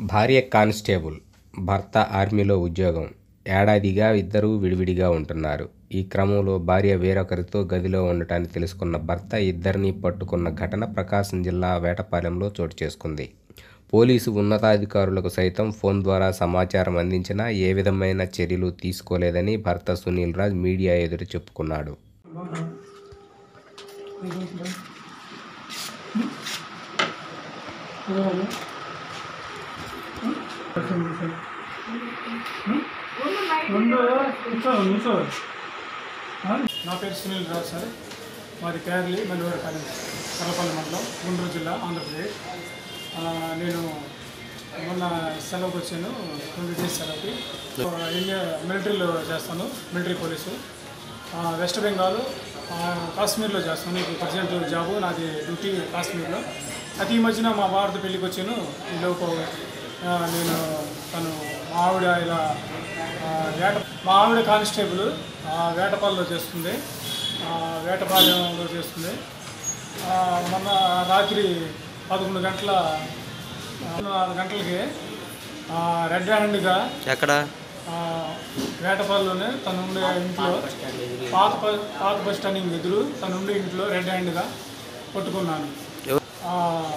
భార్య కానిస్టేబుల్ భర్త ఆర్మీలో ఉద్యోగం ఏడాదిగా ఇద్దరూ విడివిడిగా ఉంటున్నారు ఈ క్రమంలో భార్య వేరొకరితో గదిలో ఉండటాన్ని తెలుసుకున్న భర్త ఇద్దరినీ పట్టుకున్న ఘటన ప్రకాశం జిల్లా వేటపాలెంలో చోటు చేసుకుంది పోలీసు ఉన్నతాధికారులకు సైతం ఫోన్ ద్వారా సమాచారం అందించినా ఏ విధమైన చర్యలు తీసుకోలేదని భర్త సునీల్ రాజ్ మీడియా ఎదుట చెప్పుకున్నాడు నా పేరు సునీల్ రావు సార్ మాది కేరళి మల్లివారిపల్లి కర్లపల్లి మండలం గుంటూరు జిల్లా ఆంధ్రప్రదేశ్ ఆ, నేను మొన్న సెలవుకి వచ్చాను ట్వంటీ డేస్ సెలవుకి ఇండియా మిలిటరీలో చేస్తాను మిలిటరీ పోలీసు ఆ, వెస్ట్ బెంగాల్ ఆ, కాశ్మీర్లో చేస్తాను ఇప్పుడు ప్రజెంట్ జాబు నాది డ్యూటీ కాశ్మీర్లో అయితే ఈ మధ్యన మా భారత పెళ్ళికి వచ్చాను ఈ లోపు ఆ, నేను తను మా ఆవిడ ఇలా ఆ, వేట మా ఆవిడ కానిస్టేబుల్ ఆ, వేటపాలెంలో చేస్తుంది ఆ, వేటపాలెంలో చేస్తుంది ఆ, మొన్న రాత్రి పదకొండు గంటల నాలుగు గంటలకి ఆ, రెడ్ హ్యాండ్గా ఎక్కడ ఆ, వేటపాలెంలోనే తను ఉండే ఇంట్లో పాత బ- పాత బస్ స్టాండింగ్ ఎదురు తను ఉండే ఇంట్లో రెడ్ హ్యాండ్గా పట్టుకున్నాను ఎవ- ఆ,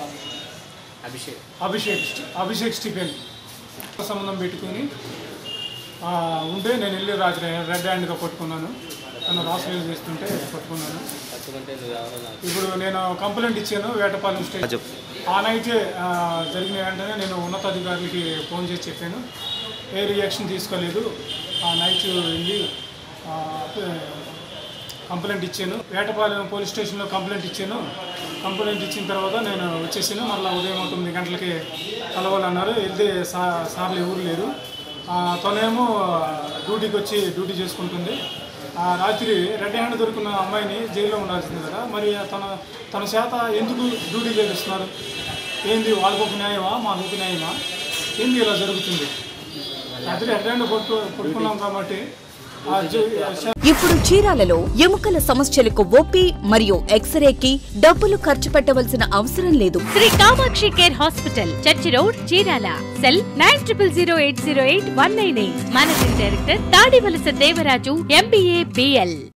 అభిషేక్ స్టి- అభిషేక్ స్టీఫెన్ సంబంధం పెట్టుకుని ఆ, ఉంటే నేను వెళ్ళి రాత్రి రెడ్ హ్యాండ్గా పట్టుకున్నాను తను రాసులు చేస్తుంటే పట్టుకున్నాను ఇప్పుడు నేను కంప్లైంట్ ఇచ్చాను వేటపాలెం స్టేషన్ చెప్పు ఆ నైటే ఆ, జరిగిన వెంటనే నేను ఉన్నతాధికారులకి ఫోన్ చేసి చెప్పాను ఏ రియాక్షన్ తీసుకోలేదు ఆ నైట్ వెళ్ళి ఆ, కంప్లైంట్ ఇచ్చాను వేటపాలెం పోలీస్ స్టేషన్లో కంప్లైంట్ ఇచ్చాను కంప్లైంట్ ఇచ్చిన తర్వాత నేను వచ్చేసాను మళ్ళీ ఉదయం తొమ్మిది గంటలకి కలవాలన్నారు వెళ్తే సా సార్లు ఎవరు లేరు ఆ, తనేమో డ్యూటీకి వచ్చి డ్యూటీ చేసుకుంటుంది ఆ రాత్రి రెడ్ హ్యాండ్ దొరికిన అమ్మాయిని జైల్లో ఉండాల్సింది కదా మరి తన తన చేత ఎందుకు డ్యూటీ చేపిస్తున్నారు ఏంది వాళ్ళకు ఒక న్యాయమా మాకు ఒక న్యాయమా ఏంది ఇలా జరుగుతుంది రాత్రి రెడ్ హ్యాండ్ పట్టు పట్టుకున్నాం కాబట్టి ఆ జై- ఇప్పుడు చీరాలలో ఎముకల సమస్యలకు ఓపీ మరియు ఎక్స్రేకి డబ్బులు ఖర్చు పెట్టవలసిన అవసరం లేదు Shri Kamakshi care hospital church road Chirala cell nine triple zero eight zero eight one nine eight managing director Tadivalasa Devaraju MBA BL